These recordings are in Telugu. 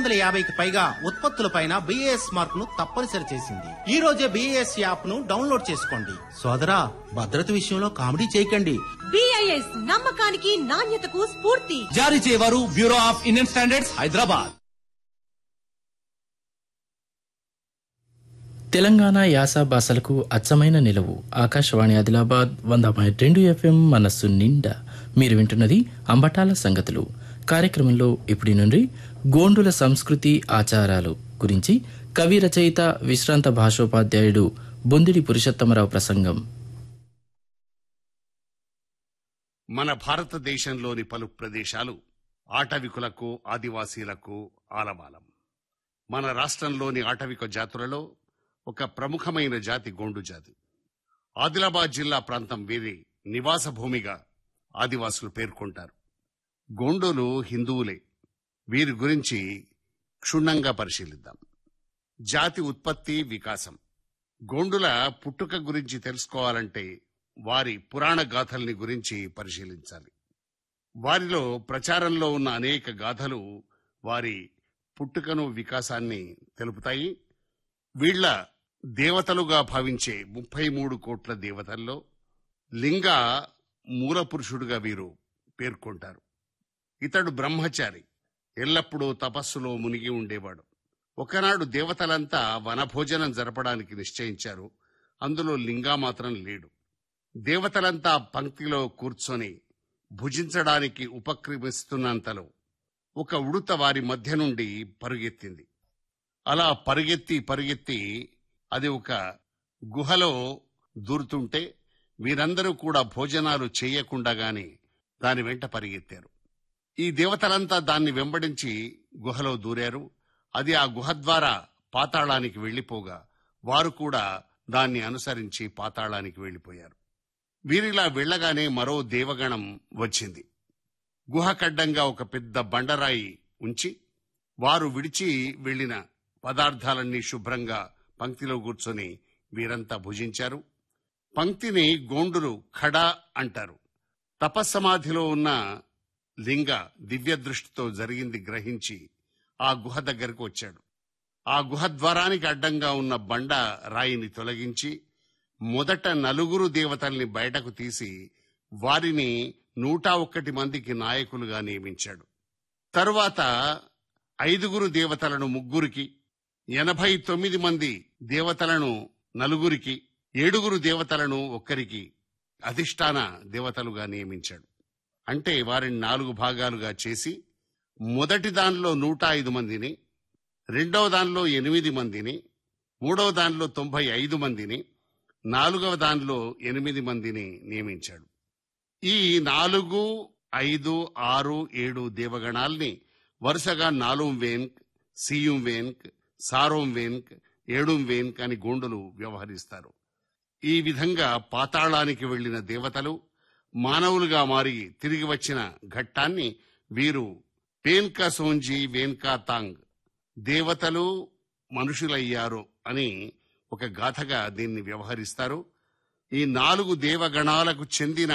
వందల యాభైకి పైగా ఉత్పత్తులపైన బిఏఎస్ మార్క్ ను తప్పనిసరి చేసింది ఈ రోజే బిఏఎస్ యాప్ ను డౌన్లోడ్ చేసుకోండి సోదరా భద్రత విషయంలో కామెడీ చేయకండి బిఐఎస్ నమ్మకానికి నాణ్యతకు స్ఫూర్తి జారీ చేయవారు bureau of Indian standards Hyderabad Telangana యాస భాషలకు అచ్చమైన నిలవు ఆకాశవాణి ఆదిలాబాద్ వంద పాయింట్ రెండు ఎఫ్ఎం మనస్సు నిండా మీరు వింటున్నది అంబటాల సంగతులు కార్యక్రమంలో ఇప్పటి నుండి గోండుల సంస్కృతి ఆచారాలు గురించి కవి రచయిత విశ్రాంత భాషోపాధ్యాయుడు బొందిడి పురుషోత్తమరావు ప్రసంగం మన భారతదేశంలోని పలు ప్రదేశాలు ఆటవికులకు ఆదివాసీలకు ఆలవాలం మన రాష్ట్రంలోని ఆటవిక జాతులలో ఒక ప్రముఖమైన జాతి గోండు జాతి ఆదిలాబాద్ జిల్లా ప్రాంతం వీరి నివాస భూమిగా ఆదివాసులు పేర్కొంటారు గోండులు హిందువులే వీరి గురించి క్షుణ్ణంగా పరిశీలిద్దాం జాతి ఉత్పత్తి వికాసం గోండుల పుట్టుక గురించి తెలుసుకోవాలంటే వారి పురాణ గాథల్ని గురించి పరిశీలించాలి వారిలో ప్రచారంలో ఉన్న అనేక గాథలు వారి పుట్టుకను వికాసాన్ని తెలుపుతాయి వీళ్ళ దేవతలుగా భావించే ముప్పై మూడు కోట్ల దేవతల్లో లింగ మూల పురుషుడుగా వీరు పేర్కొంటారు ఇతడు బ్రహ్మచారి ఎల్లప్పుడూ తపస్సులో మునిగి ఉండేవాడు ఒకనాడు దేవతలంతా వనభోజనం జరపడానికి నిశ్చయించారు అందులో లింగా మాత్రం లేడు దేవతలంతా పంక్తిలో కూర్చొని భుజించడానికి ఉపక్రమిస్తున్నంతలో ఒక ఉడుత వారి మధ్య నుండి పరుగెత్తింది అలా పరుగెత్తి పరుగెత్తి అది ఒక గుహలో దూరుతుంటే వీరందరూ కూడా భోజనాలు చేయకుండాగానే దాని వెంట పరిగెత్తారు ఈ దేవతలంతా దాన్ని వెంబడించి గుహలో దూరారు అది ఆ గుహ ద్వారా పాతాళానికి వెళ్లిపోగా వారు కూడా దాన్ని అనుసరించి పాతాళానికి వెళ్లిపోయారు వీరిలా వెళ్ళగానే మరో దేవగణం వచ్చింది గుహ కడ్డంగా ఒక పెద్ద బండరాయి ఉంచి వారు విడిచి వెళ్లిన పదార్థాలన్నీ శుభ్రంగా పంక్తిలో కూర్చొని వీరంతా భుజించారు పంక్తిని గోండులు ఖడా అంటారు తపస్సమాధిలో ఉన్న లింగ దివ్య దృష్టితో జరిగింది గ్రహించి ఆ గుహ దగ్గరకు వచ్చాడు ఆ గుహ ద్వారానికి అడ్డంగా ఉన్న బండ రాయిని తొలగించి మొదట నలుగురు దేవతల్ని బయటకు తీసి వారిని నూట ఒక్కటి మందికి నాయకులుగా నియమించాడు తరువాత ఐదుగురు దేవతలను ముగ్గురికి ఎనభై తొమ్మిది మంది దేవతలను నలుగురికి ఏడుగురు దేవతలను ఒక్కరికి అధిష్టాన దేవతలుగా నియమించాడు అంటే వారిని నాలుగు భాగాలుగా చేసి మొదటి దానిలో నూట ఐదు మందిని రెండవ దానిలో ఎనిమిది మందిని మూడవ దానిలో తొంభై ఐదు మందిని నాలుగవ దానిలో ఎనిమిది మందిని నియమించాడు ఈ నాలుగు ఐదు ఆరు ఏడు దేవగణాల్ని వరుసగా నాలుం వేన్క్ సీయుం వేన్క్ సారోం వేన్క్ ఏడుం వేన్క్ అని గోండులు వ్యవహరిస్తారు ఈ విధంగా పాతాళానికి వెళ్లిన దేవతలు మానవులుగా మారి తిరిగి వచ్చిన ఘట్టాన్ని వీరు పేన్కా సోంజీ వేన్కా తాంగ్ దేవతలు మనుషులయ్యారు అని ఒక గాథగా దీన్ని వ్యవహరిస్తారు ఈ నాలుగు దేవగణాలకు చెందిన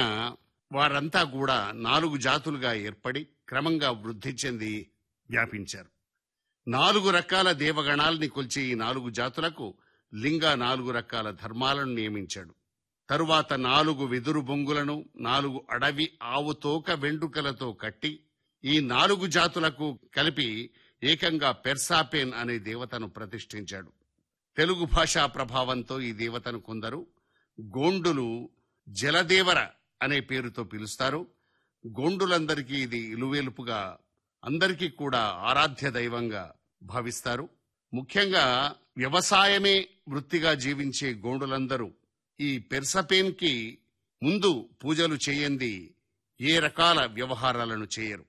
వారంతా కూడా నాలుగు జాతులుగా ఏర్పడి క్రమంగా వృద్ధి చెంది వ్యాపించారు నాలుగు రకాల దేవగణాల్ని కొల్చి ఈ నాలుగు జాతులకు లింగ నాలుగు రకాల ధర్మాలను నియమించాడు తరువాత నాలుగు వెదురు బొంగులను నాలుగు అడవి ఆవు తోక వెంట్రుకలతో కట్టి ఈ నాలుగు జాతులకు కలిపి ఏకంగా పెర్సాపేన్ అనే దేవతను ప్రతిష్ఠించాడు తెలుగు భాషా ప్రభావంతో ఈ దేవతను కొందరు గోండులు జలదేవర అనే పేరుతో పిలుస్తారు గోండులందరికీ ఇది ఇలువేలుపుగా అందరికీ కూడా ఆరాధ్య దైవంగా భావిస్తారు ముఖ్యంగా వ్యవసాయమే వృత్తిగా జీవించే గోండులందరూ ఈ పెర్సపేన్కి ముందు పూజలు చేయంది ఏ రకాల వ్యవహారాలను చేయరు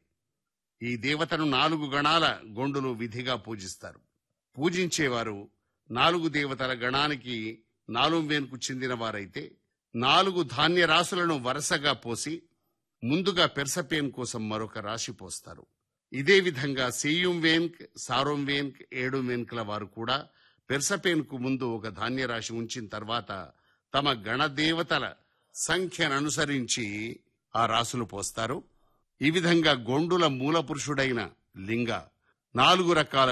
ఈ దేవతను నాలుగు గణాల గోండులు విధిగా పూజిస్తారు పూజించేవారు నాలుగు దేవతల గణానికి నాలుగు వేనుకు చెందిన వారైతే నాలుగు ధాన్య రాశులను వరుసగా పోసి ముందుగా పెర్సపేన్ కోసం మరొక రాశి పోస్తారు ఇదే విధంగా సేయుం వేన్క్ సారోం వేన్క్ ఏడు వేన్క్ల వారు కూడా పెర్సపేన్కు ముందు ఒక ధాన్య రాశి ఉంచిన తర్వాత తమ గణదేవతల సంఖ్యను అనుసరించి ఆ రాసులు పోస్తారు ఈ విధంగా గొండుల మూల పురుషుడైన లింగ నాలుగు రకాల